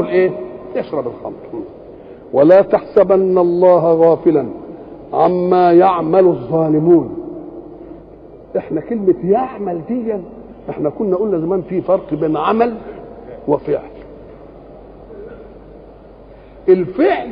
الايه يشرب الخمر ولا تحسبن الله غافلا عما يعمل الظالمون احنا كلمة يعمل دي احنا كنا قلنا زمان في فرق بين عمل وفعل الفعل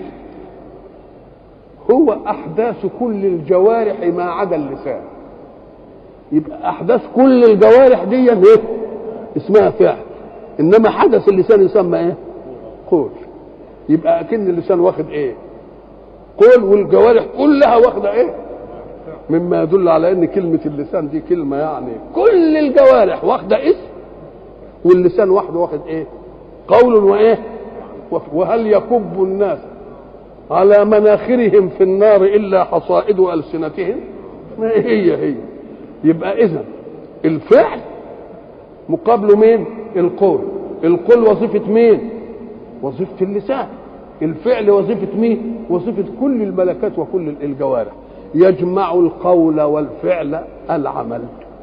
هو احداث كل الجوارح ما عدا اللسان يبقى احداث كل الجوارح دي ايه اسمها فعل انما حدث اللسان يسمى ايه قول يبقى اكن اللسان واخد ايه قول والجوارح كلها واخده ايه مما يدل على ان كلمه اللسان دي كلمه يعني كل الجوارح واخده اسم واللسان وحده واخد ايه قول وايه وهل يكب الناس على مناخرهم في النار الا حصائد السنتهم ما هي هي يبقى اذا الفعل مقابله مين القول القول وظيفه مين وظيفه اللسان الفعل وظيفه مين وظيفه كل الملكات وكل الجوارح يجمع القول والفعل العمل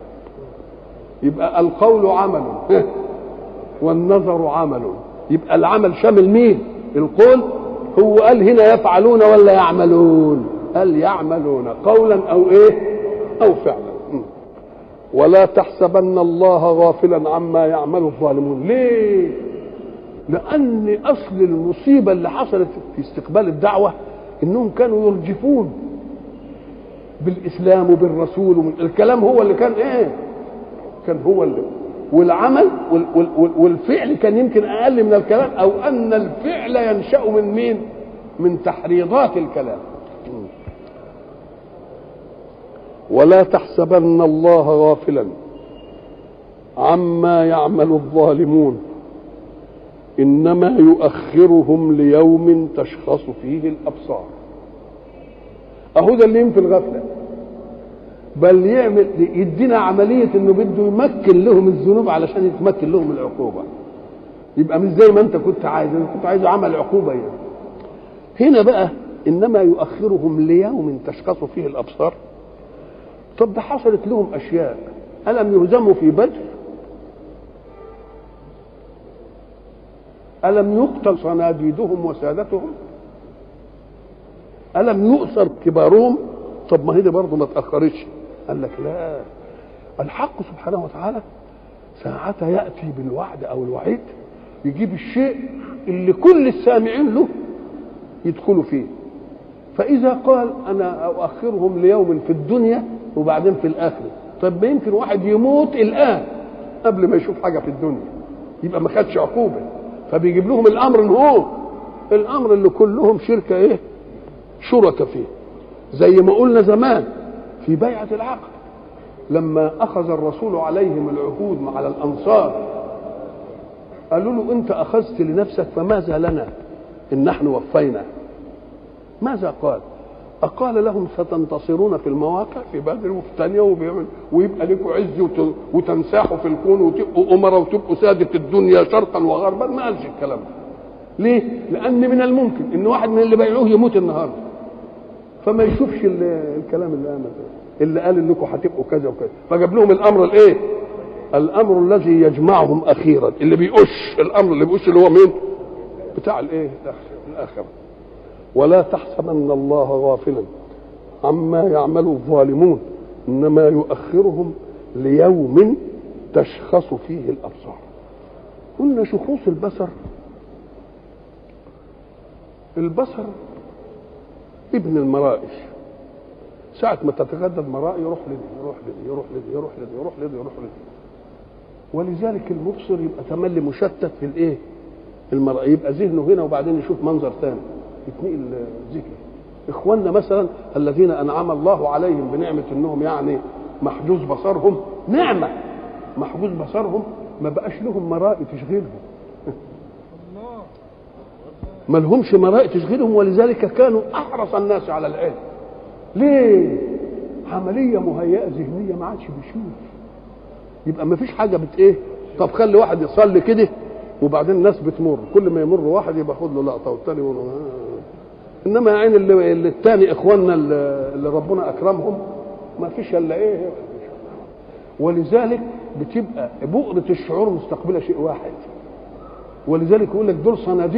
يبقى القول عمل والنظر عمل يبقى العمل شامل مين القول هو قال هنا يفعلون ولا يعملون قال يعملون قولا او ايه او فعلا ولا تحسبن الله غافلا عما يعمل الظالمون ليه لان اصل المصيبه اللي حصلت في استقبال الدعوه انهم كانوا يرجفون بالاسلام وبالرسول ومن الكلام هو اللي كان ايه كان هو اللي والعمل وال وال والفعل كان يمكن اقل من الكلام او ان الفعل ينشا من مين من تحريضات الكلام ولا تحسبن الله غافلا عما يعمل الظالمون انما يؤخرهم ليوم تشخص فيه الابصار اهو ده اللي ينفي الغفله بل يعمل يدينا عمليه انه بده يمكن لهم الذنوب علشان يتمكن لهم العقوبه يبقى مش زي ما انت كنت عايز انت كنت عايز عمل عقوبه يعني. هنا بقى انما يؤخرهم ليوم تشخص فيه الابصار طب ده حصلت لهم اشياء الم يهزموا في بدر الم يقتل صناديدهم وسادتهم الم يؤثر كبارهم طب ما هي دي برضه ما تاخرتش قال لك لا الحق سبحانه وتعالى ساعتها ياتي بالوعد او الوعيد يجيب الشيء اللي كل السامعين له يدخلوا فيه فاذا قال انا اؤخرهم ليوم في الدنيا وبعدين في الاخره طب ما يمكن واحد يموت الان قبل ما يشوف حاجه في الدنيا يبقى ما خدش عقوبه فبيجيب لهم الامر ان هو الامر اللي كلهم شركه ايه شركة فيه زي ما قلنا زمان في بيعة العقد لما أخذ الرسول عليهم العهود مع الأنصار قالوا له أنت أخذت لنفسك فماذا لنا إن نحن وفينا ماذا قال أقال لهم ستنتصرون في المواقع في بدر وفي ثانية وبيعمل ويبقى لكم عز وتنساحوا في الكون وتبقوا أمراء وتبقوا سادة الدنيا شرقا وغربا ما قالش الكلام ده ليه؟ لأن من الممكن إن واحد من اللي بيعوه يموت النهارده فما يشوفش الكلام اللي قال اللي قال انكم هتبقوا كذا وكذا فجاب لهم الامر الايه؟ الامر الذي يجمعهم اخيرا اللي بيقش الامر اللي بيقش اللي هو مين؟ بتاع الايه؟ الاخره ولا تحسبن الله غافلا عما يعمل الظالمون انما يؤخرهم ليوم تشخص فيه الابصار قلنا شخوص البصر البصر ابن المرائش ساعة ما تتغدى المرائي يروح لدي يروح لدي يروح لدي يروح لدي يروح لدي يروح لدي ولذلك المبصر يبقى تملي مشتت في الايه؟ المرأي يبقى ذهنه هنا وبعدين يشوف منظر ثاني يتنقل ذكي اخواننا مثلا الذين انعم الله عليهم بنعمه انهم يعني محجوز بصرهم نعمه محجوز بصرهم ما بقاش لهم مرائي تشغلهم ما لهمش مرائي تشغلهم ولذلك كانوا احرص الناس على العلم ليه عمليه مهيئه ذهنيه ما عادش بيشوف يبقى ما فيش حاجه بت ايه طب خلي واحد يصلي كده وبعدين الناس بتمر كل ما يمر واحد يبقى خد له لقطه والتاني يقول له آه. انما يا عين اللي, اللي التاني اخواننا اللي, اللي ربنا اكرمهم ما فيش الا ايه ولذلك بتبقى بؤرة الشعور مستقبلة شيء واحد ولذلك يقول لك دول صناديق